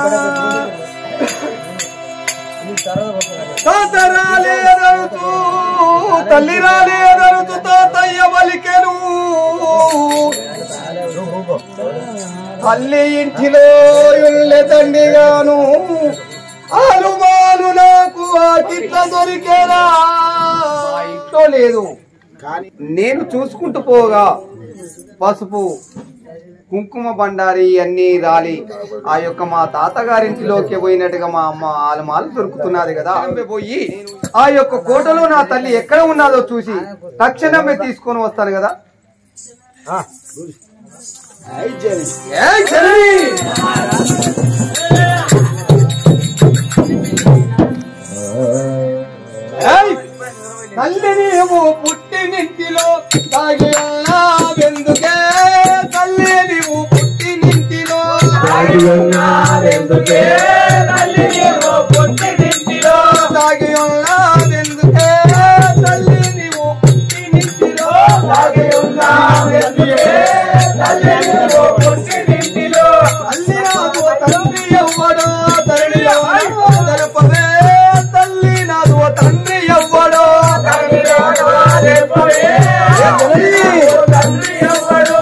తాత రాలేదరుతూ తల్లి రాలేదరుతూ తాతయ్య వలికెను తల్లి ఇంటిలో ఇళ్ళె తండ్రిగాను ఆలుమాలు నాకు వాకిట్ల దొరికేలా మా ఇంట్లో లేదు నేను చూసుకుంటూ పోగా పసుపు కుంకుమ బండారి అన్ని రాలి ఆ యొక్క మా తాతగారింటిలోకి పోయినట్టుగా మా అమ్మ ఆలమాలు దొరుకుతున్నది కదా ఆమె పోయి ఆ యొక్క కోటలో నా తల్లి ఎక్కడ ఉన్నదో చూసి తక్షణమే తీసుకొని వస్తాను కదా ఏయ్ చెల్లి! ఏయ్! తల్లి నీవు పుట్టినింటిలో దాగి ఉన్నావెందుకే తల్లి నీవు పుట్టినింటిలో దాగి ఉన్నావెందుకే తల్లి నీవు పుట్టినింటిలో దాగి ఉన్నావెందుకే తల్లి నీవు పుట్టినింటిలో దాగి ఉన్నావెందుకే తల్లి నీవు పుట్టినింటిలో తల్లి నాదు తండ్రి ఎవ్వడో తల్లి ఎవడో తెలపవే తల్లి నాదు తండ్రి ఎవ్వడో తల్లి ఎవడో తెలపవే తండ్రి ఎవ్వడో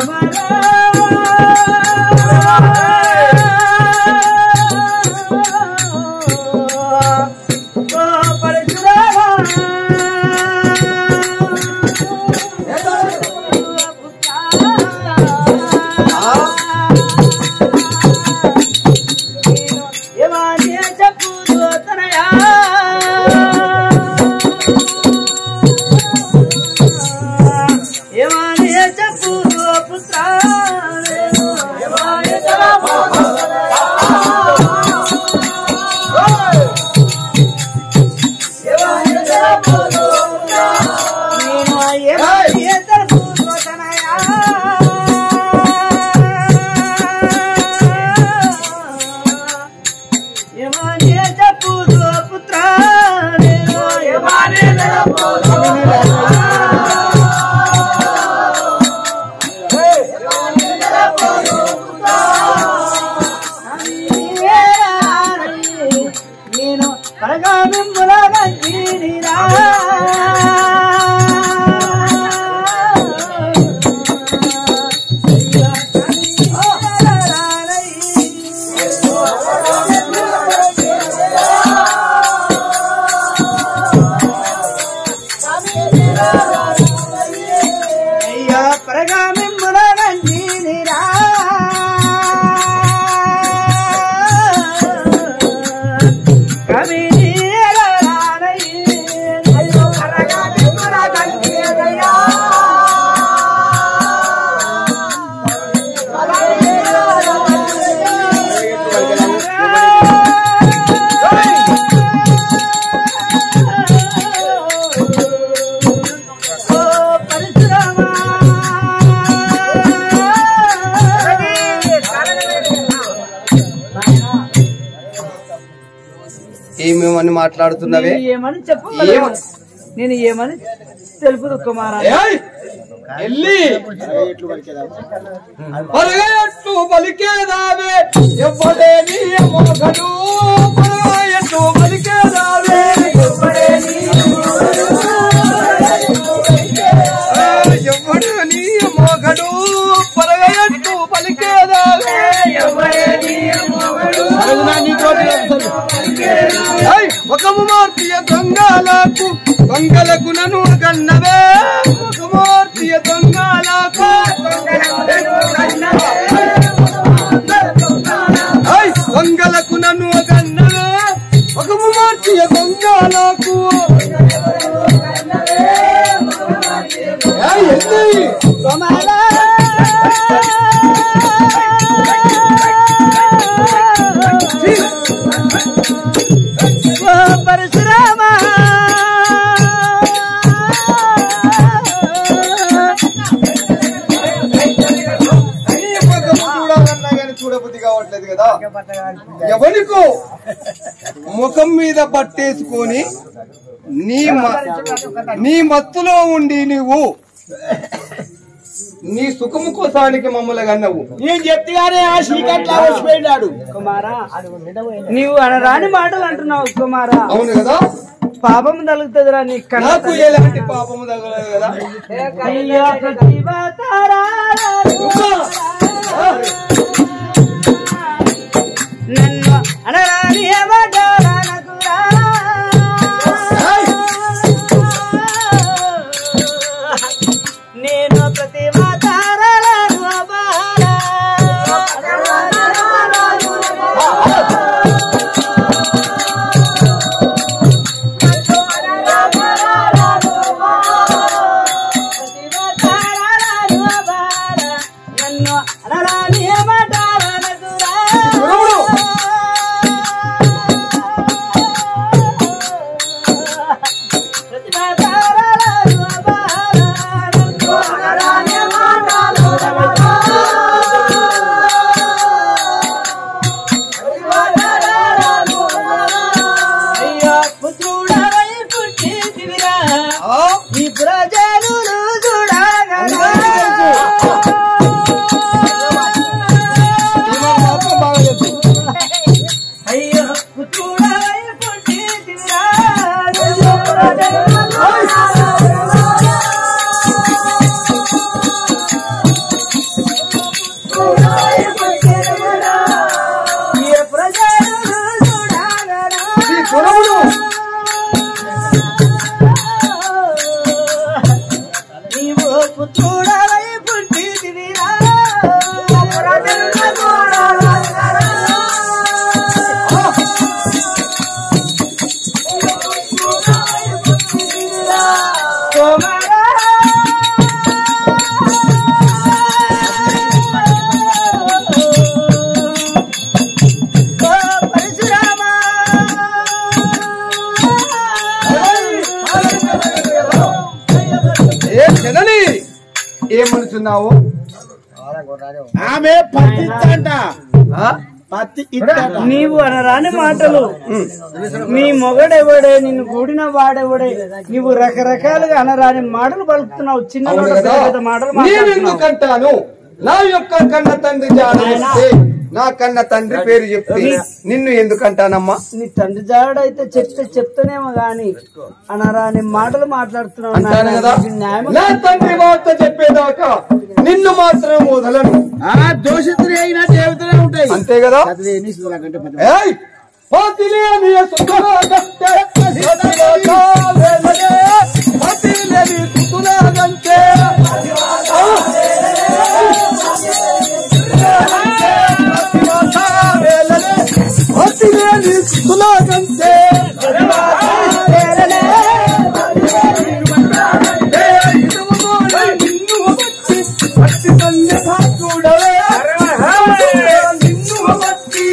నేను పరగా మిమ్ములగా తీరిరా అయ్యా పరగా మిమ్ములగా తీరిరా ఏమేమని మాట్లాడుతున్నవే నేను ఏమని చెప్పు ఏమ- నేను ఏమని తెలుపు కుమారా ఏయ్! ఎల్లి పరగయట్టు పలికేదావే ఎవ్వడే నీ మోగడు పరగయట్టు పలికేదావే ఎవ్వడే నీ ఎవ్వడు నీ మోగడు పరగయట్టు పలికేదావే ఎవ్వడే నీ మోగడు ఏయ్! ఒక మూర్తియ దొంగలకు దొంగలకు నన్ను కన్నవే ఒక మూర్తియ దొంగలకు ఏయ్! దొంగలకు నన్ను కన్నవే ఒక మూర్తియ దొంగలకు ఏయ్, ఎల్లి! పరశురామ నీ ముఖము చూడాలన్నా గాని చూడబుద్ధి కావట్లేదు కదా ఎవరికో ముఖం మీద పట్టేసుకొని నీ మ- నీ మత్తులో ఉండి నువ్వు నీ సుఖము కోసానికి మమ్మల్ని కన్నవు నేను చెప్తేగానే ఆ చీకట్లా వచ్చిపోయినాడు కుమారా నీవు అనరాని మాటలు అంటున్నావు కుమారా అవును కదా పాపం తలుగుతుందిరా నీ కన్న నాకు ఎలాంటి పాపము తగలదు కదా అయ్యా ప్రతిభాతారాలు నన్ను అనరాని మాటలనకురా. నేను ప్రతిభాతారాలను అబాలా. ప్రతిభాతారాలను అబాలా. నన్ను అనరాని మాటలనకురా. ప్రతిభాతారాలను అబాలా. నన్ను అనరాని మాటలనకురా. అయ్యా పుత్రుడవై పుట్టితివిరా ఈ ప్రజలు చూడగలరా అయ్యో పుత్రుడవై పుట్టితివిరా ఈ ప్రజలు ఈ ప్రజలు చూడగలరా ఈ గుణములు నీవు పుత్రుడవై పుట్టిదివిరా ఏ జనని ఏమనుచున్నావు ఆమె పత్తి ఇచ్చంట ఆ? పత్తి ఇచ్చంట నీవు అనరాని మాటలు నీ మొగడెవడే నిన్ను కూడిన వాడెవడే నీవు రకరకాలుగా అనరాని మాటలు పలుకుతున్నావు చిన్న అవును నోట కదా పెద్ద పెద్ద మాటలు నేను మాట్లాడుతున్నావు. ఎందుకంటాను నా యొక్క కన్న తండ్రి జాడ చెప్తే నా కన్న తండ్రి పేరు చెప్తే నిన్ను ఎందుకంటానమ్మా నీ తండ్రి జాడైతే చెప్తే చెప్తానేమో గాని అనరాని మాటలు మాట్లాడుతున్నావు అంటాను నాయనా. కదా ఇది న్యాయం నా తండ్రి వార్త చెప్పేదాకా నిన్ను మాత్రం వదలను ఆ దోషితులు అయినా దేవతలే ఉంటాయి అంతే కదా చదివే ఎన్ని సుతులా కంటే పది. ఏయ్ పాతిలేని సుతులాగంటే పాతిలేని పాతిలేని సుతులాగంటే పాతిలేని సుతులాగంటే నిన్ను వచ్చి పట్టి తల్లి చూడవే నిన్ను వచ్చి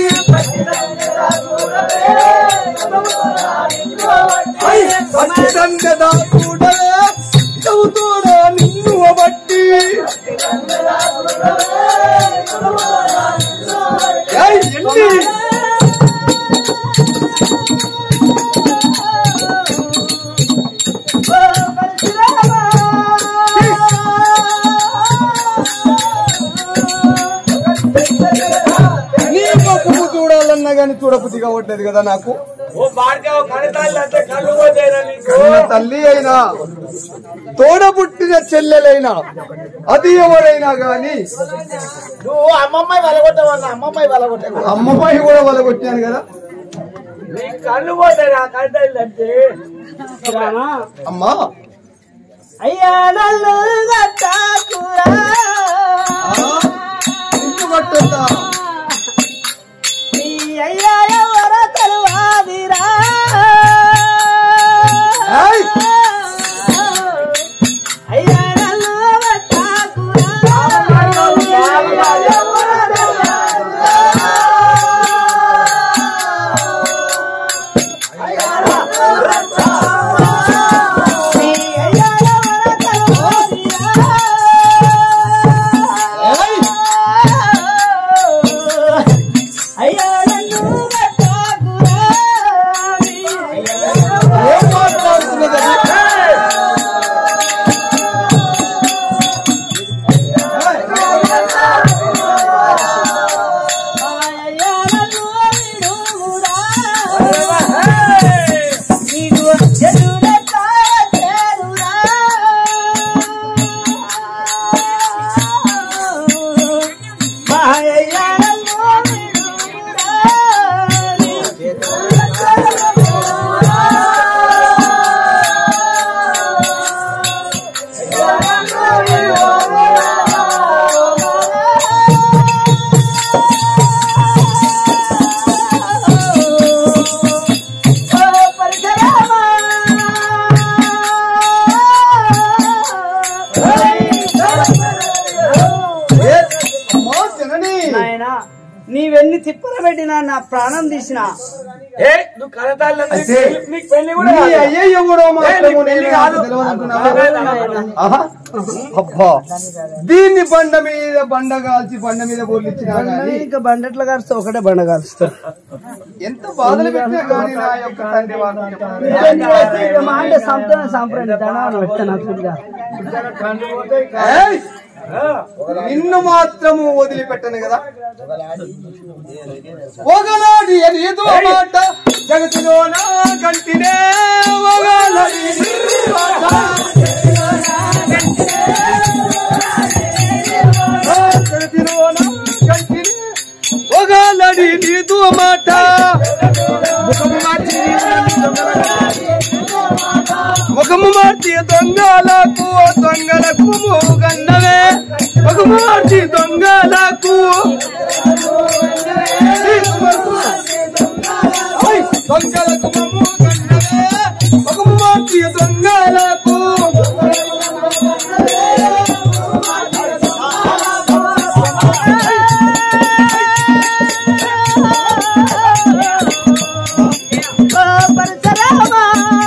పచ్చిదండదా చూడవే చదువుతూడా నిన్ను బట్టి ఏయ్, ఎండి నీ ముఖము చూడాలన్నా గాని చూడబుద్ధిగా ఉండేది కదా నాకు కన్న తల్లి అయినా తోడ పుట్టిన చెల్లెలైనా అది ఎవరైనా గాని నువ్వు అమ్మమ్మాయి వలగొట్టవన్న అమ్మమ్మాయి వలగొట్టావు అమ్మపై కూడా వలగొట్టాను కదా రామా అమ్మా అయ్యా నల్లు గట్టాకురా ఇంటి పట్టుతా నీ అయ్యా ఎవర తరువాదిరా ఏయ్! అయ్యా నల్లు గట్టాకురా నీ అయ్యా ఎవర తరువాదిరా ఏయ్! తిప్పల పెట్టిన నా ప్రాణం తీసిన ఏ నువ్వు కనతాళ్ళు అయితే నీకు పెళ్లి కూడా నీ కాదు. అయ్యయ్య కూడా మాత్రము నీకు పెళ్లి నేను కాదు. తెలియదు అనుకున్నావా? ఆహా. అబ్బా దీన్ని బండ మీద బండ కాల్చి బండ మీద బొర్లిచ్చినా గానీ ఇంకా బండెట్ల కారుస్తా ఒకటే బండ కారుస్తా ఎంత బాధలు పెట్టినా కానీ నా యొక్క తండ్రి వాళ్ళు మా అంటే సంప్రదాయం సాంప్రదాయం దండాలను పెడతా నాకు ఇదిగా. ఏయ్! నిన్ను మాత్రము వదిలిపెట్టను కదా ఒకనాటి ఎదురు మాట జగతిలో నా కంటినే ఒకనాటి ఎదురు మాట. జగతిలో నా కంటినే ఒకనాటి నీదు మాట ముఖము మార్చి ముఖము మార్చి దొంగలకు దొంగలకు మోగన్నవే ముఖము మార్చి దొంగలకు ఓయ్! దొంగలకు మోగన్నవే ముఖము మార్చి దొంగలకు ఓ పరశురామా.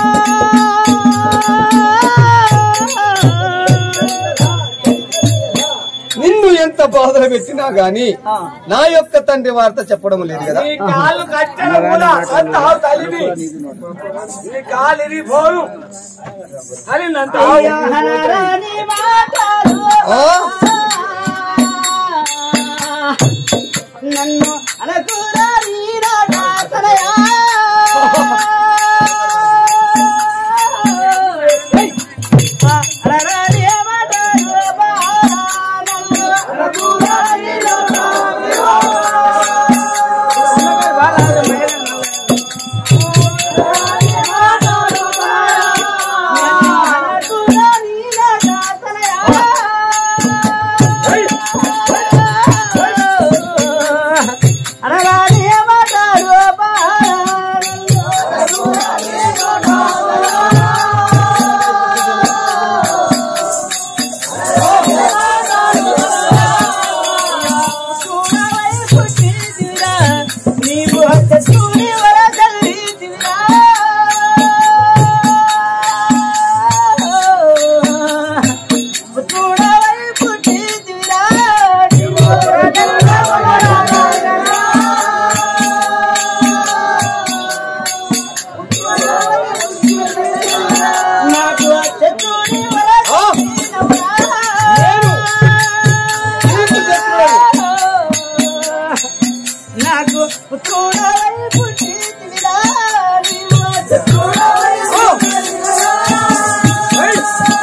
నిన్ను ఎంత బాధలు పెట్టినా గాని ఆ. నా యొక్క తండ్రి వార్త చెప్పడం లేదు కదా నీ కాళ్ళు కట్టెల కూడా అంత ఆవు తల్లిది నీ కాలు ఇరిగి పోను అని నంత అయ్యో హనరాని మాటలు. ఆ? నన్ను అనకురా నీ నాటకలయా. ఆ, హనరాని మాటలు బాలా. నన్ను అనకురా నీ నీవు హత్య చూని వరదల్లి చూడవై పుట్టిదిరా నీవు నాకు హత్య చూని వరదల్లి నీకు చెప్పాను. నాకు చూడవై పుట్టిదిరా నీవు హత్య చూడవై ఏయ్!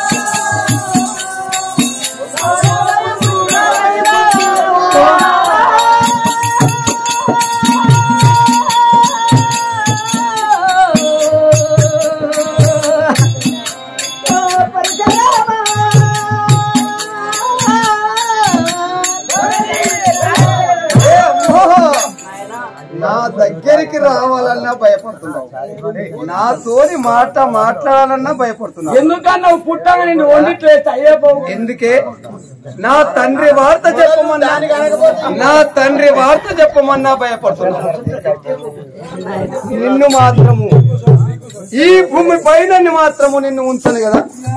ఏ అమ్మో! నా దగ్గరికి రావాలన్నా భయపడుతున్నావు నాతోని మాట మాట్లాడాలన్నా భయపడుతున్నావు ఎందుకన్నా నువ్వు పుట్టగా నిన్ను వండిట్లేదు అయ్యే బాబు ఎందుకే నా తండ్రి వార్త చెప్పమన్నా నా తండ్రి వార్త చెప్పమన్నా భయపడుతున్నావు నిన్ను మాత్రము ఈ భూమి పైన మాత్రము నిన్ను ఉంచను కదా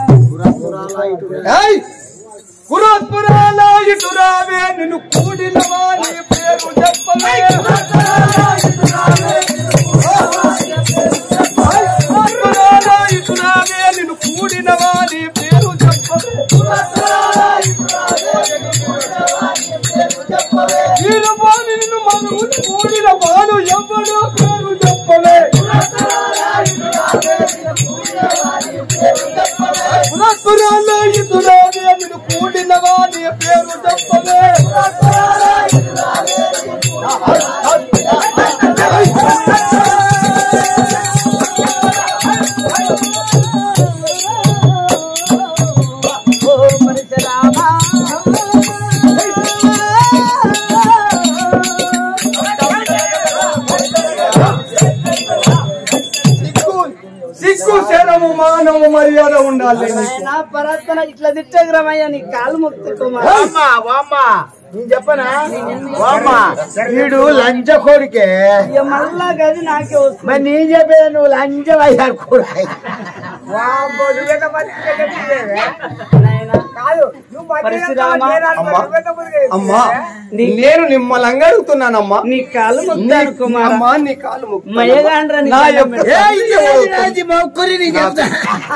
ఏయ్! కురాత్పురాల ఇటు రావే నిన్ను కూడిన వాని పేరు చెప్పవే కురాత్పురాల ఇటు రావే నిన్ను కూడిన వాని పేరు చెప్పవే వీరవాణి నిన్ను మనువుని కూడిన వాడు ఎవడో పేరు చెప్పవే పురాణ ఇతురానే నిన్ను కూడిన వాని పేరు చెప్పవే సిగ్గు సిగ్గు శరము మానవు మర్యాద ఉండాలి నీకు. నా పరాత్మన ఇట్లా తిట్టగ్రమయ్యా నీ కాలు మొక్కుతున్నా వామ్మ వామ్మ నేను చెప్పనా వామ్మ, వీడు లంచ కోరికే ఇక మళ్ళా గది నాకే వస్తుంది మరి నేను చెప్పేది నువ్వు లంచం అయ్యారు కూడా పరశురామా అమ్మా అమ్మా నేను నిమ్మలంగా అడుగుతున్నానమ్మా నీ కాలు ముద్దాను కుమార అమ్మా నీ కాలు మొక్కుతానమ్మా. మయ్యగాండ్రా నీ నా కాలు యొక్క ముద్దు. మొక్కుని నేను చెప్తా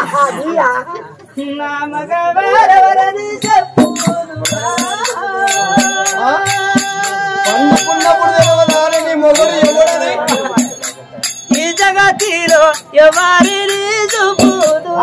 నా మగవారెవరని చెప్పుదురా. ఆ? పండుకున్నప్పుడు తెలవదారా నీ మొగుడు ఎవడని ఈ జగతిలో ఎవరిని చూపుదురా.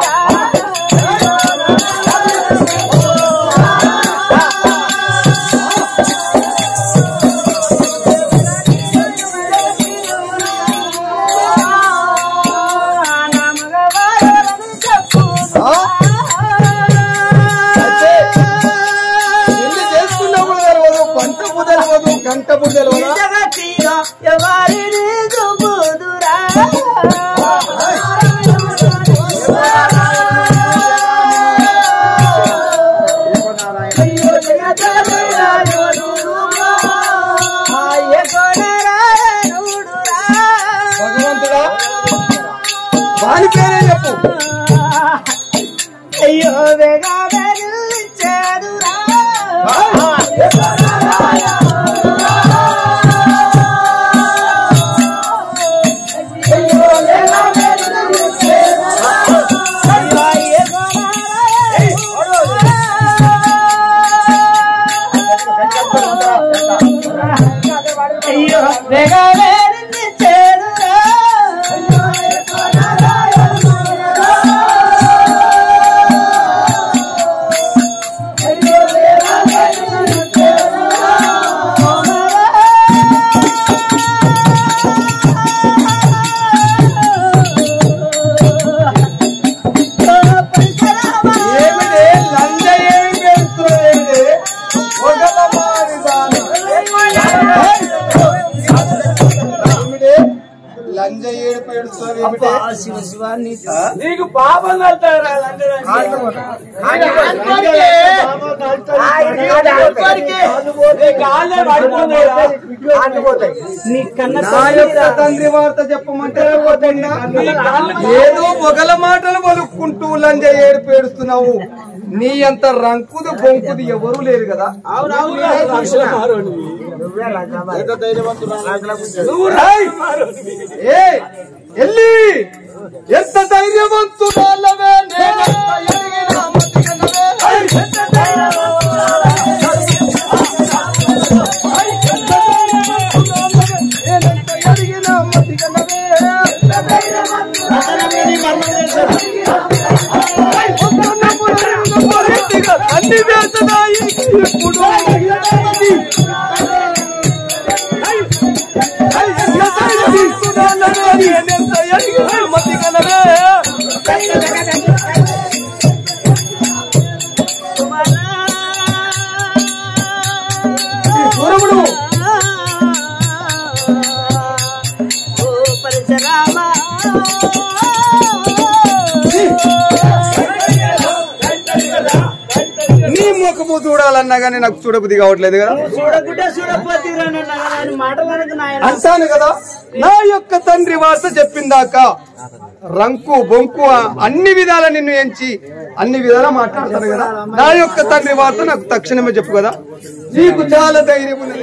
నా మగవారెవరని చెప్పుదురా. అయితే పెళ్లి చేసుకున్నప్పుడు తెలవదు పంటపు తెలవదు కంటపు ఈ తెలవదు జగతిలో ఎవరిని చూపుదురా. భగవంతుడా వాని పేరే చెప్పు అయ్యో వేగా వెలిచాడురా అయ్యో వేగా వెలిచాడురా ఏమిటి లంజ ఏమి పేరుస్తున్నావు ఏమిటి ఒకలమారి దాన. ఏమిటి లంజ ఏడు పేరుస్తున్నావు ఏమిటి శివ శివ నీ ఆ? నీకు పాపం కలుగుతారా లంచడానికి? నీ కాళ్ళే పడిపోతాయిరా. నీ కన్న నా యొక్క తండ్రి వార్త చెప్పమంటే పోతుందా? ఏదో మొగల మాటలు పలుక్కుంటూ లంజ ఏడు పేడుస్తున్నావు నీ అంత రంకుదు బొంకుది ఎవరు లేరు కదా అవునవునురా, లక్షల మారోడివి. నువ్వు రాయ్. ఏయ్, ఎల్లి ఎంత ధైర్యవంతురాలవే నేనెంత ఎదిగిన మతిగనవే. ఐ, ఎంత ఐ, ఎంత ధైర్యవంతురాలవే నేనెంత ఎదిగిన మతిగనవే. ఐ, ఒక్కనప్పుడు నేను పొరిటిగా అన్ని వేసనాయి ఇప్పుడు నీ ముఖము చూడాలన్నా గానీ నాకు చూడబుద్ధి కావట్లేదు కదా చూడకుంటే చూడపోతే మాటలకు నాయన అంటాను కదా నా యొక్క తండ్రి వార్త చెప్పిందాక రంకు బొంకు అన్ని విధాల నిన్ను ఎంచి అన్ని విధాలా మాట్లాడతాను కదా నా యొక్క తండ్రి వార్త నాకు తక్షణమే చెప్పు కదా నీకు చాలా ధైర్యం ఉన్నది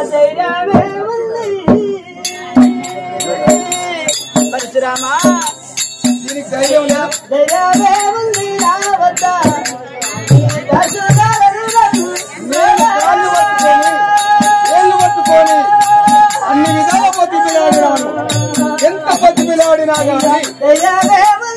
పరశురామా దీనికి ధైర్యం లేదా ధైర్యమే ఉంది రావద్దా నేను కాళ్ళు పట్టుకొని ఏళ్ళు పట్టుకొని అన్ని విధాల బతిమిలాడినాను ఎంత బతిమిలాడినా కానీ ధైర్యమే